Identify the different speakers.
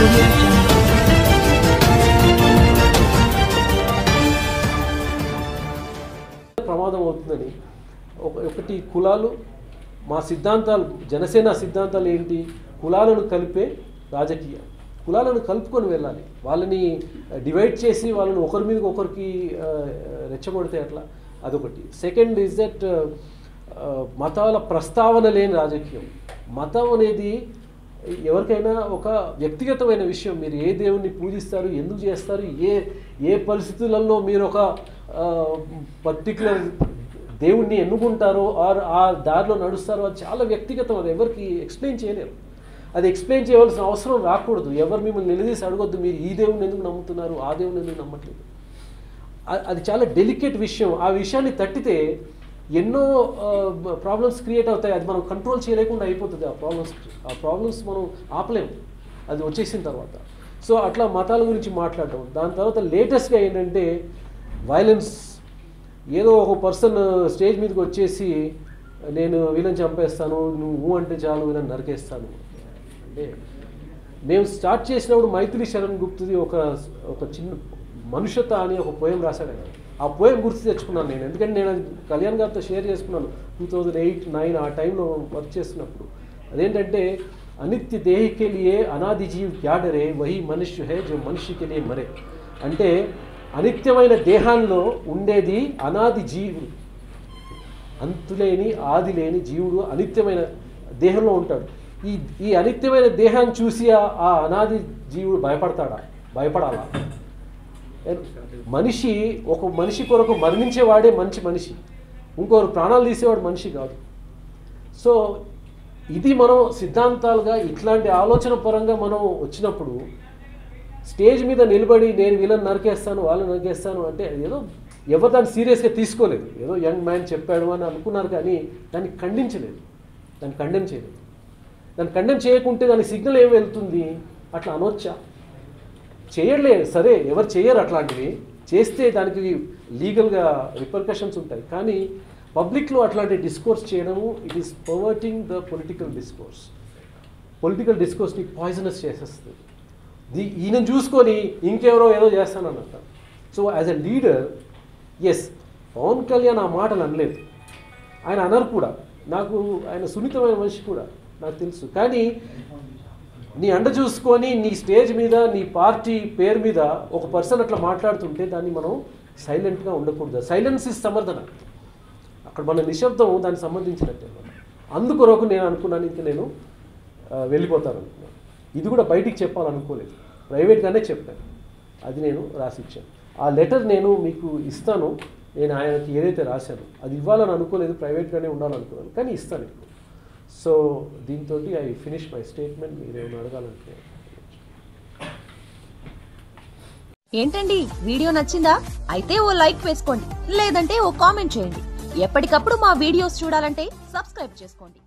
Speaker 1: audio jungle.
Speaker 2: ప్రమాదం అవుతుందని ఒక ఒకటి కులాలు మా సిద్ధాంతాలు జనసేన సిద్ధాంతాలు ఏంటి కులాలను కలిపే రాజకీయం కులాలను కలుపుకొని వెళ్ళాలి వాళ్ళని డివైడ్ చేసి వాళ్ళని ఒకరి మీద ఒకరికి ఆ, రెచ్చగొడితే అట్లా అదొకటి సెకండ్ ఇస్ దట్ మతాల ప్రస్తావన లేని రాజకీయం మతం అనేది ఎవరికైనా ఒక వ్యక్తిగతమైన విషయం మీరు ఏ దేవుణ్ణి పూజిస్తారు ఎందుకు చేస్తారు ఏ ఏ పరిస్థితులలో మీరు ఒక పర్టికులర్ దేవుణ్ణి ఎన్నుకుంటారో ఆర్ ఆ దారిలో నడుస్తారో అది చాలా వ్యక్తిగతం అది ఎవరికి ఎక్స్ప్లెయిన్ చేయలేరు అది ఎక్స్ప్లెయిన్ చేయవలసిన అవసరం రాకూడదు ఎవరు మిమ్మల్ని నిలదీసి అడగొద్దు మీరు ఈ దేవుని ఎందుకు నమ్ముతున్నారు ఆ దేవుని ఎందుకు నమ్మట్లేదు అ- అది చాలా డెలికేట్ విషయం ఆ విషయాన్ని తట్టితే ఎన్నో ప్రాబ్లమ్స్ క్రియేట్ అవుతాయి అది మనం కంట్రోల్ చేయలేకుండా అయిపోతుంది ఆ ప్రాబ్లమ్స్ ఆ ప్రాబ్లమ్స్ మనం ఆపలేము అది వచ్చేసిన తర్వాత సో అట్లా మతాల గురించి మాట్లాడటం దాని తర్వాత లేటెస్ట్గా ఏంటంటే వైలెన్స్ ఏదో ఒక పర్సన్ స్టేజ్ మీదకి వచ్చేసి నేను వీళ్ళని చంపేస్తాను నువ్వు అంటే చాలు వీళ్ళని నరికేస్తాను అంటే మేము స్టార్ట్ చేసినప్పుడు మైథిలి శరణ్ గుప్తుది ఒక ఒక చిన్న మనుషత అని ఒక పోయం రాశాడు ఆయన ఆ పోయం గుర్తు తెచ్చుకున్నాను నేను ఎందుకంటే నేను అది కళ్యాణ్ గారితో షేర్ చేసుకున్నాను టూ థౌజండ్ ఎయిట్ నైన్ ఆ టైంలో వర్క్ చేస్తున్నప్పుడు అదేంటంటే అనిత్య దేహికే లియే అనాది జీవ్ క్యా డరే వహి మనుష్య హే జో మనిషికి లియే మరే అంటే అనిత్యమైన దేహాల్లో ఉండేది అనాది జీవుడు అంతులేని ఆది లేని జీవుడు అనిత్యమైన దేహంలో ఉంటాడు ఈ ఈ అనిత్యమైన దేహాన్ని చూసి ఆ- ఆ అనాది జీవుడు భయపడతాడా భయపడాలా మనిషి ఒక మనిషి కొరకు మరణించేవాడే మంచి మనిషి ఇంకొకరు ప్రాణాలు తీసేవాడు మనిషి కాదు సో ఇది మనం సిద్ధాంతాలుగా ఇట్లాంటి ఆలోచన పరంగా మనం వచ్చినప్పుడు స్టేజ్ మీద నిలబడి నేను వీళ్ళని నరికేస్తాను వాళ్ళని నరికేస్తాను అంటే ఏదో ఎవరు దాన్ని సీరియస్గా తీసుకోలేదు ఏదో యంగ్ మ్యాన్ చెప్పాడు అని అనుకున్నారు కానీ దాన్ని ఖండించలేదు దాన్ని కండెమ్ చేయలేదు దాన్ని కండెమ్ చేయకుంటే దానికి సిగ్నల్ ఏం వెళ్తుంది అట్లా అనొచ్చా చేయట్లేదు సరే ఎవరు చేయరు అట్లాంటివి చేస్తే దానికి లీగల్గా రిపర్కషన్స్ ఉంటాయి కానీ పబ్లిక్లో అట్లాంటి డిస్కోర్స్ చేయడము it is perverting the political discourse political డిస్కోర్స్ని పాయిజనస్ చేసేస్తుంది దీ ఈయన చూసుకొని ఇంకెవరో ఏదో చేస్తానన్నట so as a leader as Pawan Kalyan ఆ మాటలు అనలేదు ఆయన అనరు కూడా నాకు ఆయన సున్నితమైన మనిషి కూడా నాకు తెలుసు కానీ నీ అండ చూసుకొని నీ స్టేజ్ మీద నీ పార్టీ పేరు మీద ఒక పర్సన్ అట్లా మాట్లాడుతుంటే దాన్ని మనం సైలెంట్గా ఉండకూడదు సైలెన్స్ ఇస్ సమర్థన అక్కడ మన నిశ్శబ్దం దానికి సంబంధించినట్టే అందుకొరకు నేను అనుకున్నాను ఇంక నేను ఆ, వెళ్ళిపోతాను అనుకున్నాను ఇది కూడా బయటికి చెప్పాలనుకోలేదు ప్రైవేట్గానే చెప్పాను అది నేను రాసిచ్చాను ఆ లెటర్ నేను మీకు ఇస్తాను నేను ఆయనకి ఏదైతే రాశాను అది ఇవ్వాలని అనుకోలేదు ప్రైవేట్గానే ఉండాలనుకున్నాను కానీ ఇస్తాను ఇప్పుడు సో దీంతో ఐ ఫినిష్ మై స్టేట్మెంట్ మీరు ఏమైనా అడగాలంటే
Speaker 3: ఏంటండి వీడియో నచ్చిందా అయితే ఓ లైక్ వేసుకోండి లేదంటే ఓ కామెంట్ చేయండి ఎప్పటికప్పుడు మా వీడియోస్ చూడాలంటే సబ్స్క్రైబ్ చేసుకోండి